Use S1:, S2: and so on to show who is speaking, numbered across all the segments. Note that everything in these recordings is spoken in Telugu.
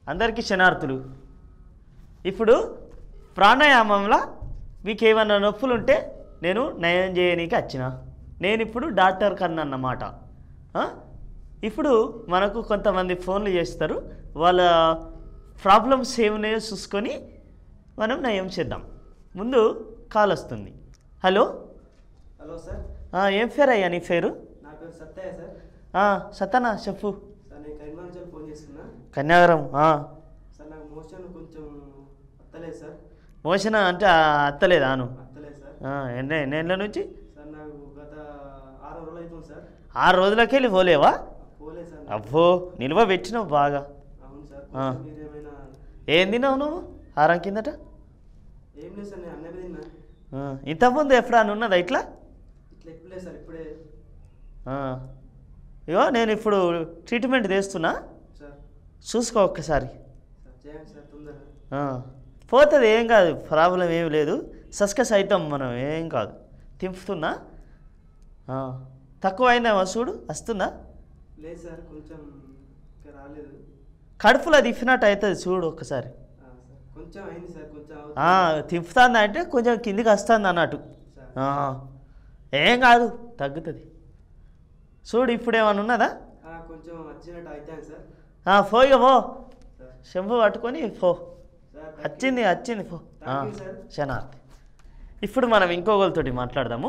S1: అందరికీ క్షణార్థులు ఇప్పుడు ప్రాణాయామంలో మీకు ఏమన్నా నొప్పులు ఉంటే నేను నయం చేయనీకి వచ్చిన నేను ఇప్పుడు డాక్టర్ కన్నా అన్నమాట ఆ? ఇప్పుడు మనకు కొంతమంది ఫోన్లు చేస్తారు వాళ్ళ ప్రాబ్లమ్స్ ఏమున్నాయో చూసుకొని మనం నయం చేద్దాం ముందు కాల్ వస్తుంది హలో
S2: హలో సార్
S1: ఆ, ఏం పేరు అయ్యా నీ పేరు
S2: నా పేరు సత్తయ్య సార్
S1: ఆ, సతనా చెప్పు
S2: సార్ నేను కరీంనగర్ నుంచి ఫోన్ చేస్తున్నా
S1: కన్యాగరం ఆ.
S2: సార్ నాకు మోషన్ కొంచెం అత్తలేదు సార్
S1: మోషన్ అంటే ఆ, అత్తలేదా అను
S2: అత్తలేదు సార్
S1: ఆ, ఎన్ని ఎన్నేళ్ళ నుంచి
S2: సార్ నాకు గత ఆరు రోజులు అవుతుంది సార్
S1: ఆరు రోజులకెళ్ళి పోలేవా
S2: పోలేదు సార్ నాకు.
S1: అబ్బో నిల్వ పెట్టినావు బాగా
S2: అవును సార్
S1: ఆ.
S2: కొంచెం మీరేమైనా
S1: ఏం తిన్నావు నువ్వు ఆరం కిందట
S2: ఏం లేదు సార్ నేను అన్నమే తిన్నా
S1: ఆ, ఇంతకుముందు ఎప్పుడన్నా ఉన్నదా ఇట్లా
S2: ఇట్లా ఎప్పుడు లేదు సార్ ఇప్పుడే
S1: ఆ. ఇగో నేను ఇప్పుడు ట్రీట్మెంట్ చేస్తున్నా
S2: సార్
S1: చూసుకో ఒక్కసారి
S2: సార్ చేయండి సార్ తొందరగా
S1: ఆ. పోతుంది ఏం కాదు ప్రాబ్లం ఏం లేదు సస్కస్ అవుతాం మనం ఏం కాదు తింపుతున్నా ఆ. తక్కువ అయిందేమో చూడు వస్తుందా
S2: లేదు సార్ కొంచెం ఇంకా రాలేదు
S1: కడుపులో తిప్పినట్టు అవుతుంది చూడు ఒక్కసారి
S2: ఆ, సార్ కొంచెం అయింది సార్ కొంచెం
S1: ఆ,
S2: అవుతుంది.
S1: తిప్పుతుంది అంటే కొంచెం కిందికి వస్తుంది అన్నట్టు
S2: సార్
S1: ఆ, ఏం కాదు తగ్గుతుంది చూడు ఇప్పుడు ఏమైనా ఉన్నదా
S2: ఆ, కొంచెం వచ్చినట్టు అవుతాను సార్
S1: ఆ, పో ఇక పో
S2: సార్
S1: చెంపు పట్టుకొని పో
S2: సార్
S1: వచ్చింది వచ్చింది పో ఆ,
S2: Thank you, sir.
S1: శనార్థి ఇప్పుడు మనం ఇంకొకరితోటి మాట్లాడదాము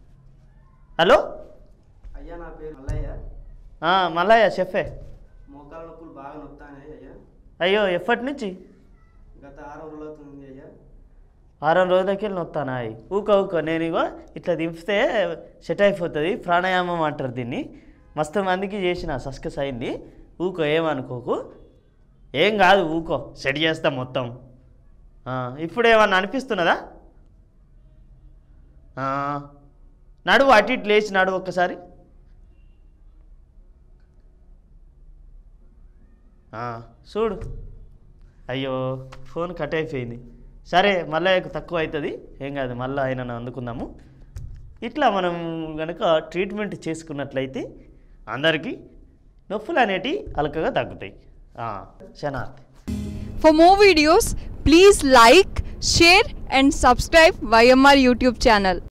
S1: హలో
S2: అయ్యా నా పేరు మల్లయ్య
S1: ఆ, మల్లయ్య చెప్పే
S2: మోకాల నొప్పులు బాగా నొత్తాయి అయ్యా
S1: అయ్యో ఎప్పటి నుంచి
S2: గత ఆరు రోజులు అవుతుంది అయ్యా
S1: వారం రోజులకి వెళ్ళి నొత్తానా ఊక ఊక నేను ఇగో ఇట్లా దింపితే సెట్ అయిపోతుంది ప్రాణాయామం అంటారు దీన్ని మస్తు మందికి చేసిన సస్కస్ అయింది ఊకో ఏమనుకోకు ఏం కాదు ఊకో సెట్ చేస్తా మొత్తం ఆ, ఇప్పుడు ఏమన్నా అనిపిస్తున్నదా ఆ, నడువు అటు ఇటు లేచి నడువు ఒక్కసారి ఆ, చూడు అయ్యో ఫోన్ కట్ అయిపోయింది సరే మళ్ళీ తక్కువ అవుతుంది ఏం కాదు మళ్ళీ ఆయన అందుకుందాము ఇట్లా మనం కనుక ట్రీట్మెంట్ చేసుకున్నట్లయితే అందరికీ నొప్పులు అనేటివి అలకగా తగ్గుతాయి ఆ, శనార్థి
S3: For more videos, please like, share and subscribe YMR YouTube channel.